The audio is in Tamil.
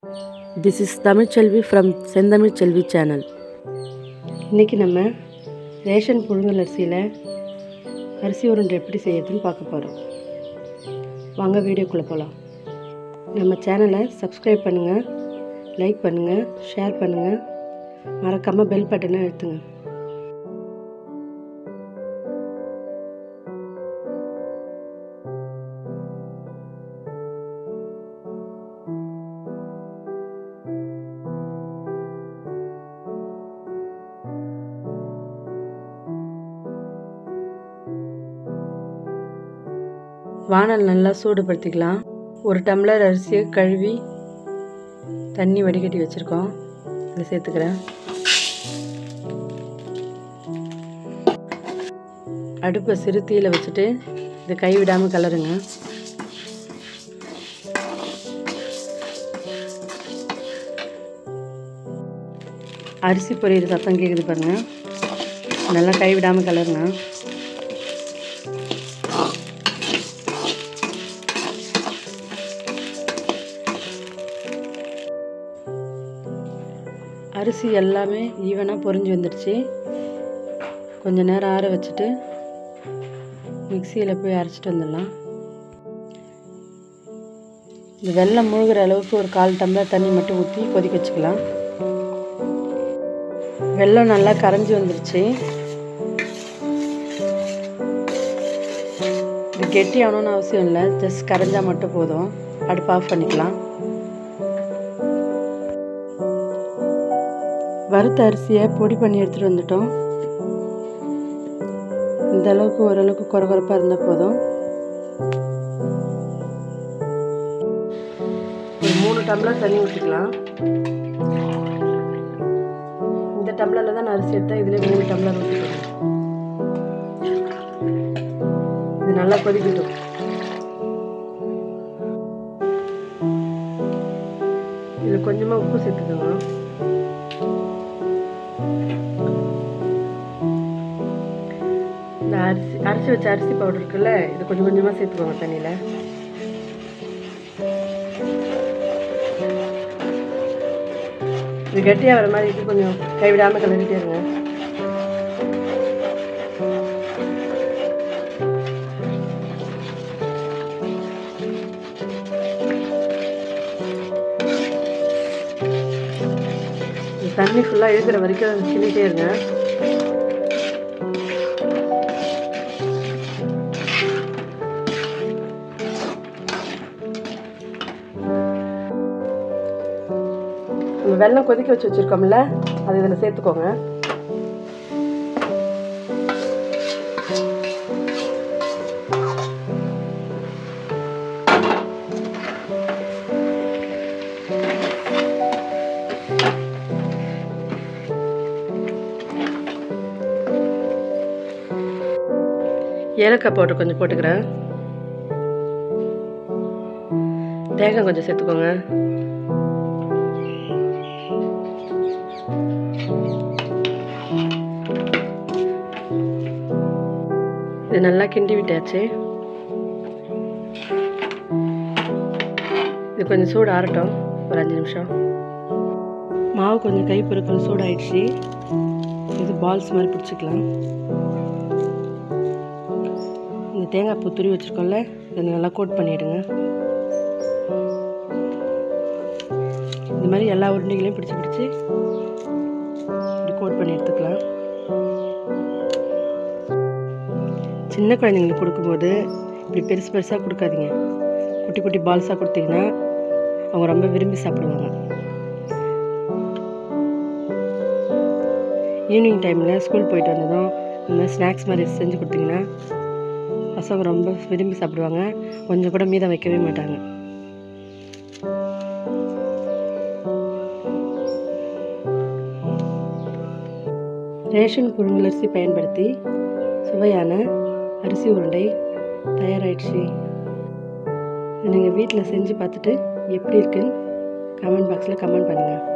திஸ் இஸ் தமிழ்ச்செல்வி ஃப்ரம் செந்தமிழ் செல்வி சேனல் இன்றைக்கி நம்ம ரேஷன் புழுங்கல் அரிசியில் அரிசி உருண்டை எப்படி செய்யறதுன்னு பார்க்க போகிறோம் வாங்க வீடியோக்குள்ளே போகலாம் நம்ம சேனலை சப்ஸ்கிரைப் பண்ணுங்கள் லைக் பண்ணுங்கள் ஷேர் பண்ணுங்கள் மறக்காமல் பெல் பட்டனை அழுத்துங்க வானல் நல்லா சூடுபடுத்திக்கலாம் ஒரு டம்ளர் அரிசியை கழுவி தண்ணி வடிகட்டி வச்சுருக்கோம் இதில் சேர்த்துக்கிறேன் அடுப்பை சிறு தீயில வச்சுட்டு இதை கைவிடாமல் கலருங்க அரிசி பொரியிற சத்தம் கேட்குது பாருங்கள் நல்லா கைவிடாமல் கலருங்க அரிசி எல்லாமே ஈவனாக பொரிஞ்சு வந்துடுச்சு கொஞ்ச நேரம் ஆற வச்சுட்டு மிக்சியில் போய் அரைச்சிட்டு வந்துடலாம் இந்த வெள்ளம் முழுகிற அளவுக்கு ஒரு கால் டம்ளர் தண்ணி மட்டும் ஊற்றி கொதிக்க வச்சுக்கலாம் வெள்ளம் நல்லா கரைஞ்சி வந்துடுச்சு இது கெட்டி ஆகணும்னு அவசியம் இல்லை ஜஸ்ட் கரைஞ்சால் மட்டும் போதும் அடுப்பு ஆஃப் பண்ணிக்கலாம் வறுத்த அரிசியை பொடி பண்ணி எடுத்துகிட்டு வந்துட்டோம் இந்த அளவுக்கு ஓரளவுக்கு குறகுறப்பாக இருந்தால் போதும் ஒரு மூணு டம்ளர் தண்ணி ஊற்றிக்கலாம் இந்த டம்ளரில் தான் நான் அரிசி எடுத்தேன் இதில் மூணு டம்ளர் ஊற்றிக்கலாம் இது நல்லா கொதிக்கட்டும் இதில் கொஞ்சமாக உப்பு சேர்த்துக்கோங்க இந்த அரிசி அரைச்சி வச்ச அரிசி பவுடர் இருக்குல்ல இது கொஞ்சம் கொஞ்சமாக சேர்த்துக்கோங்க தண்ணியில் இது கட்டியாக வர மாதிரி இது கொஞ்சம் கைவிடாமல் கிளறிட்டே இருங்க தண்ணி ஃபுல்லாக இழுக்கிற வரைக்கும் கிண்டிகிட்டே இருங்க நம்ம வெள்ளம் கொதிக்க வச்சு வச்சுருக்கோம்ல அது இதில் சேர்த்துக்கோங்க ஏலக்காய் பவுடர் கொஞ்சம் போட்டுக்கிறேன் தேங்காய் கொஞ்சம் சேர்த்துக்கோங்க இது நல்லா கிண்டி விட்டாச்சு இது கொஞ்சம் சூடு ஆறட்டும் ஒரு அஞ்சு நிமிஷம் மாவு கொஞ்சம் கை பொறுக்கிற சூடு ஆயிடுச்சு இது பால்ஸ் மாதிரி பிடிச்சிக்கலாம் இந்த தேங்காய் பூ துருவி வச்சுருக்கோம்ல இதை நல்லா கோட் பண்ணிவிடுங்க இந்த மாதிரி எல்லா உருண்டைகளையும் பிடிச்சி பிடிச்சி இப்படி கோட் பண்ணி எடுத்துக்கலாம் சின்ன குழந்தைங்களுக்கு கொடுக்கும்போது இப்படி பெருசு பெருசாக கொடுக்காதீங்க குட்டி குட்டி பால்ஸாக கொடுத்தீங்கன்னா அவங்க ரொம்ப விரும்பி சாப்பிடுவாங்க ஈவினிங் டைமில் ஸ்கூல் போயிட்டு வந்ததும் இந்த மாதிரி ஸ்நாக்ஸ் மாதிரி செஞ்சு கொடுத்தீங்கன்னா பசங்க ரொம்ப விரும்பி சாப்பிடுவாங்க கொஞ்சம் கூட மீதம் வைக்கவே மாட்டாங்க ரேஷன் புழுங்கலரிசி பயன்படுத்தி சுவையான அரிசி உருண்டை தயாராகிடுச்சு நீங்கள் வீட்டில் செஞ்சு பார்த்துட்டு எப்படி இருக்குன்னு கமெண்ட் பாக்ஸில் கமெண்ட் பண்ணுங்கள்